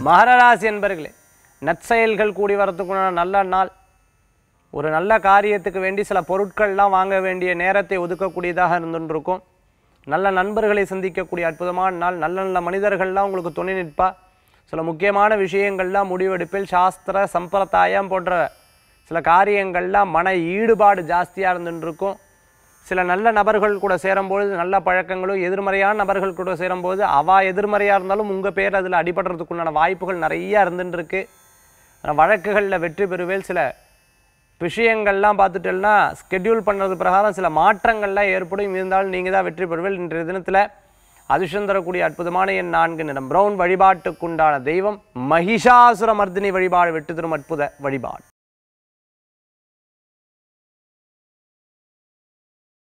மகர ராசி என்பர்களே நற்செயல்கள் கூடி வரத்துக்குள்ள நல்ல நாள் ஒரு நல்ல காரியத்துக்கு வேண்டி சில பொருட்கள்லாம் வாங்க வேண்டிய நேரத்தை ஒதுக்கக்கூடியதாக இருந்துருக்கும் நல்ல நண்பர்களை சந்திக்கக்கூடிய அற்புதமான நாள் நல்ல நல்ல மனிதர்கள்லாம் உங்களுக்கு துணை நிற்பா சில முக்கியமான விஷயங்கள்லாம் முடிவெடுப்பில் சாஸ்திர சம்பிரதாயம் போன்ற சில காரியங்கள்லாம் மன ஈடுபாடு ஜாஸ்தியாக இருந்துருக்கும் சில நல்ல நபர்கள் கூட சேரும்பொழுது நல்ல பழக்கங்களும் எதிர்மறையான நபர்கள் கூட சேரும்போது அவா எதிர்மறையாக இருந்தாலும் உங்கள் பேர் அதில் அடிபடுறதுக்குண்டான வாய்ப்புகள் நிறையா இருந்துட்டு இருக்கு வழக்குகளில் வெற்றி பெறுவேல் சில விஷயங்கள்லாம் பார்த்துட்டேன்னா ஸ்கெட்யூல் பண்ணுறது பிரகாரம் சில மாற்றங்கள்லாம் ஏற்படும் இருந்தாலும் நீங்கள் தான் வெற்றி பெறுவீர்கள் இன்றைய தினத்தில் அதிர்ஷ்டம் தரக்கூடிய அற்புதமான என் நான்கு நிறம் பிரவுன் வழிபாட்டுக்குண்டான தெய்வம் மகிஷாசுர மர்தினி வழிபாடு வெற்றி தரும் அற்புத வழிபாடு